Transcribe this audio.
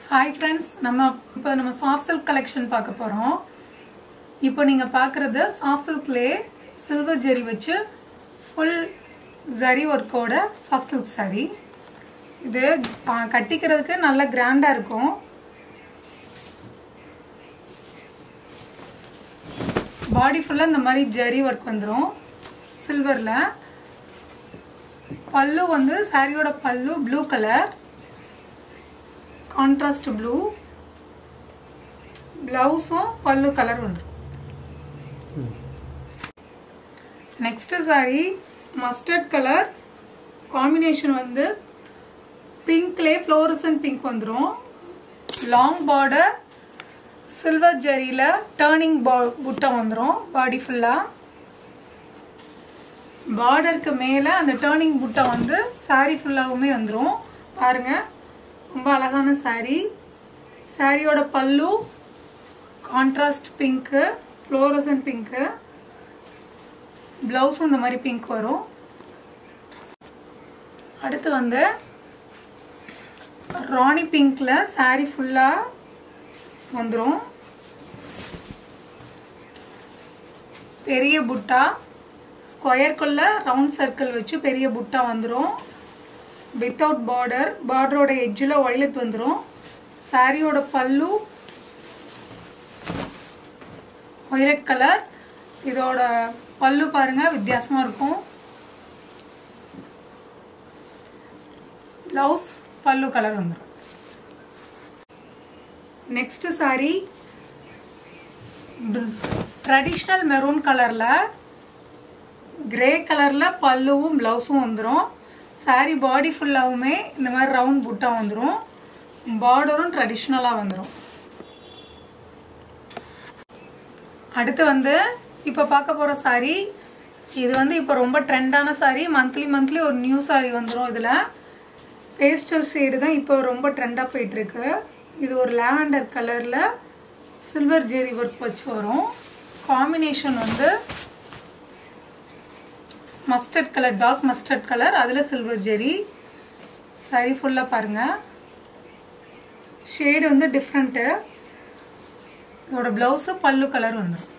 hi friends நம்ம இப்போ நம்ம சாஃப்ட் சில்க் கலெக்ஷன் பார்க்க போறோம் இப்போ நீங்க பார்க்கறது சாஃப்ட் சில்க்லே சில்வர் ஜெரி வச்சு ஃபுல் ஜரி ஒர்க்கோட சாஃப்ட் சில்க் saree இது ஆ, கட்டிக்கிறதுக்கு நல்ல கிராண்டா இருக்கும் பாடி ஃபுல்லா இந்த மாதிரி ஜரி ஒர்க் வந்துடும் சில்வர்ல பல்லு வந்து சாரியோட pallu blue colour contrast blue பிளவுஸும் பல்லு கலர் வந்துடும் next sari mustard colour combination வந்து பிங்க்லே ஃப்ளோரசன் பிங்க் வந்துடும் லாங் பார்டர் சில்வர் ஜரியில் டேர்னிங் புட்டம் வந்துடும் பாடி ஃபுல்லாக பார்டருக்கு மேலே அந்த டேர்னிங் புட்டா வந்து saree ஃபுல்லாகவுமே வந்துடும் பாருங்க ரொம்ப அழகான saree சாரியோட பல்லு கான்ட்ராஸ்ட் பிங்க்கு ஃப்ளோரசன் பிங்க்கு ப்ளவுஸும் இந்த மாதிரி பிங்க் வரும் அடுத்து வந்து ராணி பிங்க்ல saree ஃபுல்லாக வந்துடும் பெரிய புட்டா ஸ்கொயர்க்குள்ள ரவுண்ட் சர்க்கிள் வச்சு பெரிய புட்டா வந்துடும் வித்தவுட் பார்டர் பார்டரோட எட்ஜில் ஒய்லெட் வந்துடும் சாரியோட பல்லு ஒய்லெட் கலர் இதோட பல்லு பாருங்க வித்தியாசமா இருக்கும் பிளவுஸ் பல்லு கலர் வந்துடும் நெக்ஸ்ட் சாரி ட்ரெடிஷ்னல் மெரூன் கலர்ல கிரே கலர்ல பல்லுவும் பிளவுஸும் வந்துடும் saree பாடி ஃபுல்லாவுமே இந்த மாதிரி ரவுண்ட் புட்டா வந்துடும் பார்டரும் ட்ரெடிஷ்னலாக வந்துடும் அடுத்து வந்து இப்போ பார்க்க போகிற saree இது வந்து இப்போ ரொம்ப ட்ரெண்டான saree மந்த்லி மந்த்லி ஒரு நியூ saree வந்துடும் இதில் பேஸ்டல் ஷேடு தான் இப்போ ரொம்ப ட்ரெண்டாக போயிட்டுருக்கு இது ஒரு லாவெண்டர் கலரில் சில்வர் ஜெரி ஒர்க் வச்சு வரும் காம்பினேஷன் வந்து mustard colour dark mustard colour அதில் சில்வர் ஜெரி saree ஃபுல்லாக பாருங்கள் ஷேடு வந்து டிஃப்ரெண்ட்டு இதோட ப்ளவுஸு பல்லு கலர் வந்துடும்